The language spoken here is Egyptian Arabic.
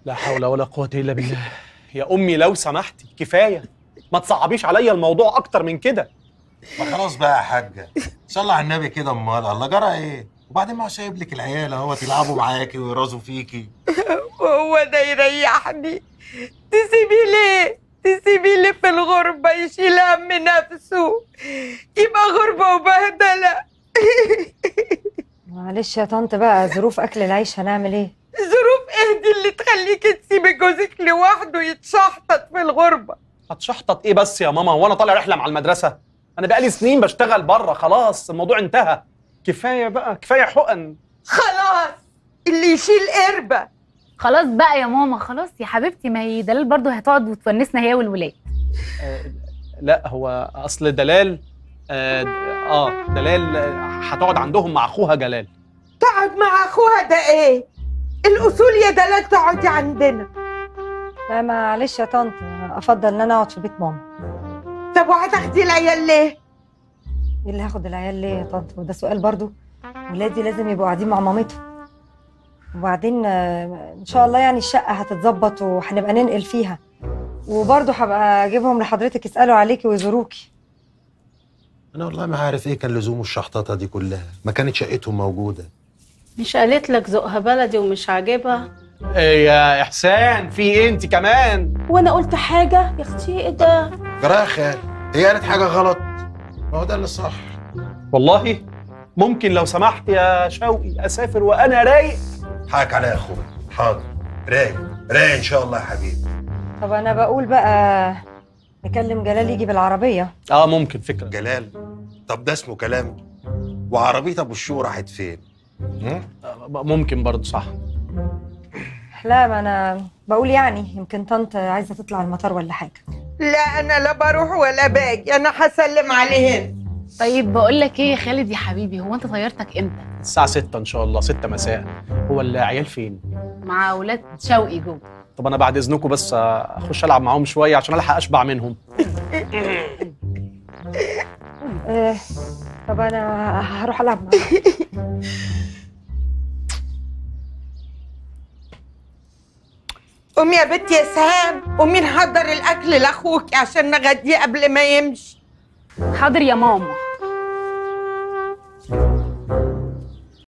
لا حول ولا قوة إلا بالله يا أمي لو سمحتي كفاية ما تصعبيش عليا الموضوع أكتر من كده ما خلاص بقى يا حاجه صلي على النبي كده امال الله جرى ايه وبعدين ما هو سايب لك العيال اهوت يلعبوا معاكي ويرازوا فيكي وهو ده يريحني تسيبيه ليه تسيبيه ليه في الغربة يشيل هم نفسه يبقى غربة وبهدلة معلش يا طنط بقى ظروف اكل العيش هنعمل ايه ظروف ايه دي اللي تخليكي تسيبي جوزك لوحده يتشحطط في الغربة هتشحطط إيه بس يا ماما وأنا طالع رحلة مع المدرسة أنا بقالي سنين بشتغل بره خلاص الموضوع انتهى كفاية بقى كفاية حقن خلاص اللي يشيل قربة خلاص بقى يا ماما خلاص يا حبيبتي ما هي دلال برضو هتقعد وتونسنا هي والولاد لا هو أصل دلال آه, آه دلال آه، هتقعد عندهم مع أخوها جلال تقعد مع اخوها ده ايه الاصول يا دلال تقعدي عندنا لا معلش يا طنط افضل ان انا اقعد في بيت ماما طب وهتاخدي العيال ليه ايه اللي هاخد العيال ليه يا طنط وده سؤال برضو ولادي لازم يبقوا قاعدين مع مامتهم وبعدين آه، ان شاء الله يعني الشقه هتتظبط وهنبقى ننقل فيها وبرضه هبقى اجيبهم لحضرتك يسالوا عليكي ويزوروكي انا والله ما عارف ايه كان لزوم الشحططه دي كلها ما كانت شقتهم موجوده مش قالت لك ذوقها بلدي ومش عاجبها إيه يا إحسان في إيه أنت كمان وانا قلت حاجه يا اختي ايه ده جرى يا خال هي قالت حاجه غلط ما هو ده اللي صح والله ممكن لو سمحت يا شوقي أسافر وأنا رايق حقك عليا يا اخويا حاضر رايق رايق ان شاء الله يا حبيبي طب انا بقول بقى نكلم جلال يجي بالعربيه آه ممكن فكرة جلال طب ده اسمه كلام وعربيه ابو الشو راحت فين هم؟ آه، ممكن برضه صح لا ما انا بقول يعني يمكن طنط عايزه تطلع المطار ولا حاجه لا انا لا بروح ولا باجي انا هسلم عليهن طيب بقول لك ايه يا خالد يا حبيبي هو انت طيارتك امتى الساعة 6 إن شاء الله 6 مساء هو العيال فين؟ مع اولاد شوقي جوه طب أنا بعد إذنكم بس أخش ألعب معاهم شوية عشان ألحق أشبع منهم آه طب انا هروح العب معاها قومي يا بنت يا سهام قومي نحضر الاكل لاخوك عشان نغديه قبل ما يمشي حاضر يا ماما